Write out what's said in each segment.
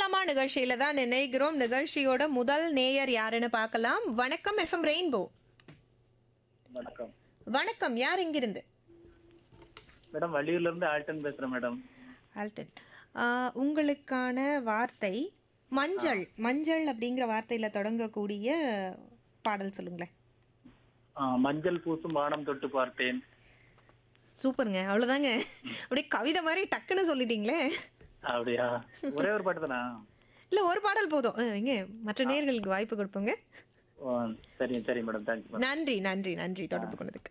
பேசலாமா நிகழ்ச்சியில தான் நினைக்கிறோம் நிகழ்ச்சியோட முதல் நேயர் யாருன்னு பார்க்கலாம் வணக்கம் எஃப்எம் ரெயின்போ வணக்கம் வணக்கம் யார் இங்கிருந்து மேடம் வள்ளியூர்ல இருந்து ஆல்டன் பேசுறேன் மேடம் ஆல்டன் ஆஹ், உங்களுக்கான வார்த்தை மஞ்சள் மஞ்சள் அப்படிங்கிற வார்த்தையில தொடங்கக்கூடிய பாடல் சொல்லுங்களேன் ஆ, மஞ்சள் பூசும் வானம் தொட்டு பார்த்தேன் சூப்பருங்க அவ்வளோதாங்க அப்படியே கவிதை மாதிரி டக்குன்னு சொல்லிட்டீங்களே அப்படியா ஒரே ஒரு பாட்டு தானா இல்லை ஒரு பாடல் போதும் அஹ், இங்க மற்ற நேயர்களுக்கு வாய்ப்பு கொடுப்போங்க ஓ, சரி சரி மேடம் தேங்க்ஸ் மேடம் நன்றி நன்றி நன்றி தொடர்பு கொண்டதுக்கு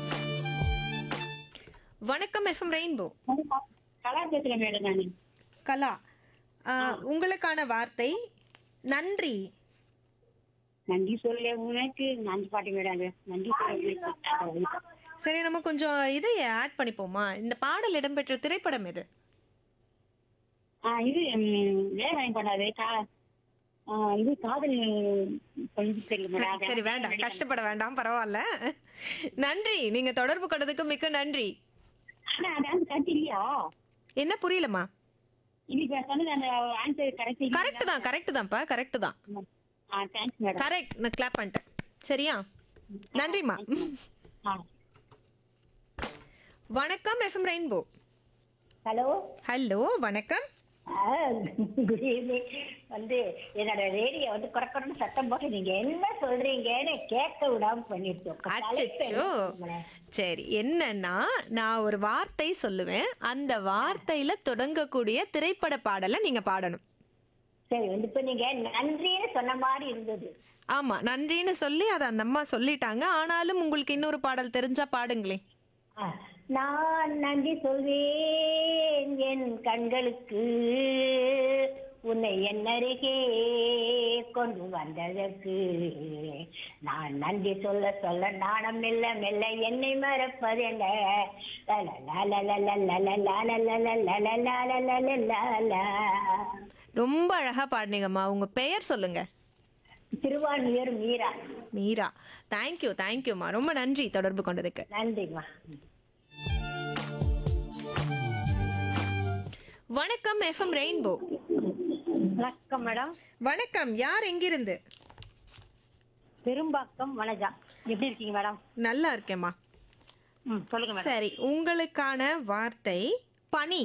வணக்கம் எஃப்எம் ரெயின்போ கலா பேசுறேன் மேடம் நானு கலா ஆஹ், உங்களுக்கான வார்த்தை நன்றி நன்றி சொல்ல உனக்கு நன்றி பாட்டு மேடம் அது. நன்றி சொல்ல சரி நம்ம கொஞ்சம் இதை ஆட் பண்ணிப்போமா இந்த பாடல் இடம்பெற்ற திரைப்படம் எது ஆ இது ம், வேலை பண்ணாது கா ஆ, இது காதல் கொஞ்சம் தெரியல மேடம் அது. சரி வேண்டாம் கஷ்டப்பட வேண்டாம் பரவாயில்ல நன்றி நீங்க தொடர்பு கொண்டதுக்கு மிக்க நன்றி ஆனா அது அந்த கருத்து இல்லையா என்ன புரியலமா இன்னைக்கு நான் சொன்னது அந்த ஆன்சர் கரெக்ட் கரெக்ட் தான் கரெக்ட் தான்ப்பா கரெக்ட் தான் ஆ தேங்க்ஸ் மேடம் கரெக்ட் நான் கிளாப் பண்ணிட்டேன் சரியா நன்றிம்மா ஆ வணக்கம் எஃப்எம் ரெயின்போ ஹலோ ஹலோ வணக்கம் குட் ஈவினிங் வந்து என்னோட ரேடியோ வந்து குறக்கணும்னு சத்தம் போட்டு நீங்க என்ன சொல்றீங்கன்னு கேட்க விடாம பண்ணிருக்கோம் அச்சச்சோ சரி என்னன்னா நான் ஒரு வார்த்தை சொல்லுவேன் அந்த வார்த்தையில தொடங்கக்கூடிய திரைப்பட பாடலை நீங்க பாடணும் சரி வந்து இப்ப நீங்க நன்றின்னு சொன்ன மாதிரி இருந்தது ஆமா நன்றின்னு சொல்லி அதை அந்த அம்மா சொல்லிட்டாங்க ஆனாலும் உங்களுக்கு இன்னொரு பாடல் தெரிஞ்சா பாடுங்களேன் ஆ, நான் நன்றி சொல்வேன் என் கண்களுக்கு உன்னை என் அருகே கொண்டு வந்ததற்கு நான் நன்றி சொல்ல சொல்ல நாணம் மெல்ல மெல்ல என்னை மறப்பது என்ன ரொம்ப அழகா பாடுனீங்கம்மா உங்க பெயர் சொல்லுங்க திருவான்மியூர் மீரா மீரா தேங்க்யூ தேங்க்யூம்மா ரொம்ப நன்றி தொடர்பு கொண்டதுக்கு நன்றிம்மா வணக்கம் எஃப்எம் ரெயின்போ வணக்கம் மேடம் வணக்கம் யார் எங்கிருந்து பெரும்பாக்கம் வனஜா எப்படி இருக்கீங்க மேடம் நல்லா இருக்கேம்மா ம் சொல்லுங்க மேடம் சரி உங்களுக்கான வார்த்தை பனி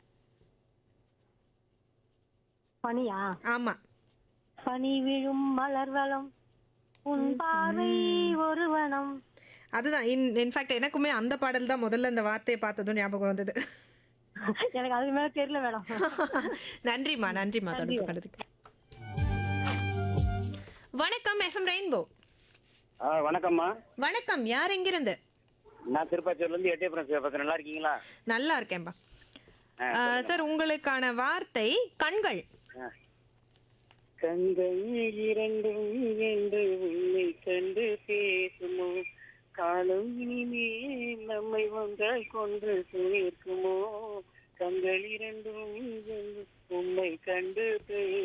பனியா ஆமா பனி விழும் மலர்வளம் உன் பார்வை ஒரு வனம் அதுதான் இன் இன்ஃபேக்ட் எனக்குமே அந்த பாடல் தான் முதல்ல அந்த வார்த்தையை பார்த்ததும் ஞாபகம் வந்தது எனக்கு அதுக்கு மேல தெரியல மேடம் நன்றிம்மா நன்றிம்மா தொடர்பு கொண்டதுக்கு வணக்கம் எஃப்எம் ரெயின்போ ஆ வணக்கம்மா வணக்கம் யார் எங்கிருந்து நான் திருப்பாச்சூர்ல இருந்து எட்டயபுரம் சிவபாசன் நல்லா இருக்கீங்களா நல்லா இருக்கேன்பா சார் உங்களுக்கான வார்த்தை கண்கள் ஆ. கண்கள் இரண்டும் என்று உன்னை கண்டு பேசுமோ காலம் இனிமேல் நம்மை ஒன்றாய் கொண்டு சேர்க்குமோ கண்கள் இரண்டும் என்று உன்னை கண்டு பே